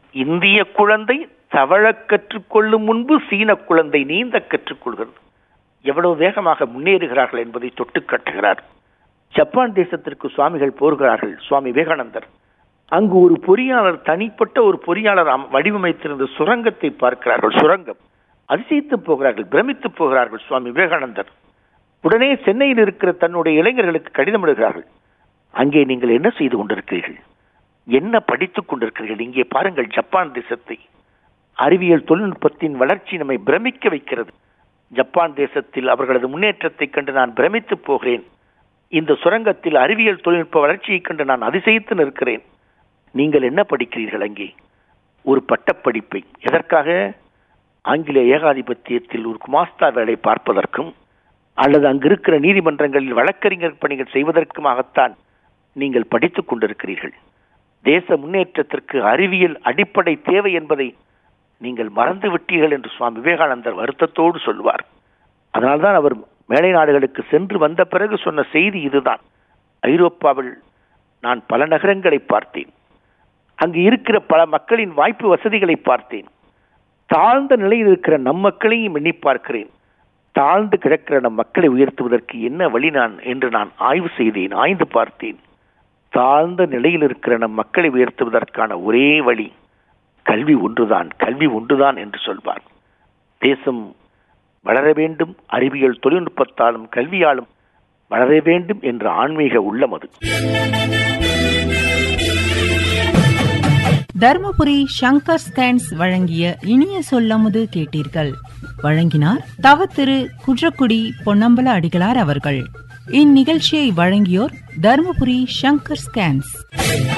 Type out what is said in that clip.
இந்திய குழந்தை தவழக் கற்றுக்கொள்ளும் முன்பு சீன குழந்தை நீந்த கற்றுக்கொள்கிறது எவ்வளவு வேகமாக முன்னேறுகிறார்கள் என்பதை தொட்டு காட்டுகிறார் ஜப்பான் தேசத்திற்கு சுவாமிகள் போகிறார்கள் சுவாமி விவேகானந்தர் அங்கு ஒரு பொறியாளர் தனிப்பட்ட ஒரு பொறியாளர் அம்- வடிவமைத்திருந்த சுரங்கத்தை பார்க்கிறார்கள் சுரங்கம் அதிசயித்து போகிறார்கள் பிரமித்து போகிறார்கள் சுவாமி விவேகானந்தர் உடனே சென்னையில் இருக்கிற தன்னுடைய இளைஞர்களுக்கு கடிதம் எழுதுகிறார்கள் அங்கே நீங்கள் என்ன செய்து கொண்டிருக்கிறீர்கள் என்ன படித்துக் கொண்டிருக்கிறீர்கள் இங்கே பாருங்கள் ஜப்பான் தேசத்தை அறிவியல் தொழில்நுட்பத்தின் வளர்ச்சி நம்மை பிரமிக்க வைக்கிறது ஜப்பான் தேசத்தில் அவர்களது முன்னேற்றத்தைக் கண்டு நான் பிரமித்து போகிறேன் இந்த சுரங்கத்தில் அறிவியல் தொழில்நுட்ப வளர்ச்சியைக் கண்டு நான் அதிசயித்து நிற்கிறேன் நீங்கள் என்ன படிக்கிறீர்கள் அங்கே ஒரு பட்டப்படிப்பை எதற்காக ஆங்கில ஏகாதிபத்தியத்தில் ஒரு குமாஸ்தா வேலை பார்ப்பதற்கும் அல்லது அங்கு இருக்கிற நீதிமன்றங்களில் வழக்கறிஞர் பணிகள் செய்வதற்குமாகத்தான் நீங்கள் படித்துக் கொண்டிருக்கிறீர்கள் தேச முன்னேற்றத்திற்கு அறிவியல் அடிப்படை தேவை என்பதை நீங்கள் மறந்து விட்டீர்கள் என்று சுவாமி விவேகானந்தர் வருத்தத்தோடு சொல்வார் அதனால்தான் அவர் மேலை நாடுகளுக்கு சென்று வந்த பிறகு சொன்ன செய்தி இதுதான் ஐரோப்பாவில் நான் பல நகரங்களை பார்த்தேன் அங்கு இருக்கிற பல மக்களின் வாய்ப்பு வசதிகளை பார்த்தேன் தாழ்ந்த நிலையில் இருக்கிற நம் மக்களையும் எண்ணி பார்க்கிறேன் தாழ்ந்து கிடக்கிற நம் மக்களை உயர்த்துவதற்கு என்ன வழி நான் என்று நான் ஆய்வு செய்தேன் ஆய்ந்து பார்த்தேன் தாழ்ந்த நிலையில் இருக்கிற நம் மக்களை உயர்த்துவதற்கான ஒரே வழி கல்வி ஒன்றுதான் கல்வி ஒன்றுதான் என்று சொல்வார் தேசம் வளர வேண்டும் அறிவியல் தொழில்நுட்பத்தாலும் கல்வியாலும் வளர வேண்டும் என்ற ஆன்மீக உள்ளம் அது தர்மபுரி சங்கர் ஸ்கேன்ஸ் வழங்கிய இனிய சொல்லமுது கேட்டீர்கள் வழங்கினார் தவ திரு குன்றக்குடி பொன்னம்பல அடிகளார் அவர்கள் இந்நிகழ்ச்சியை வழங்கியோர் தர்மபுரி சங்கர் ஸ்கேன்ஸ்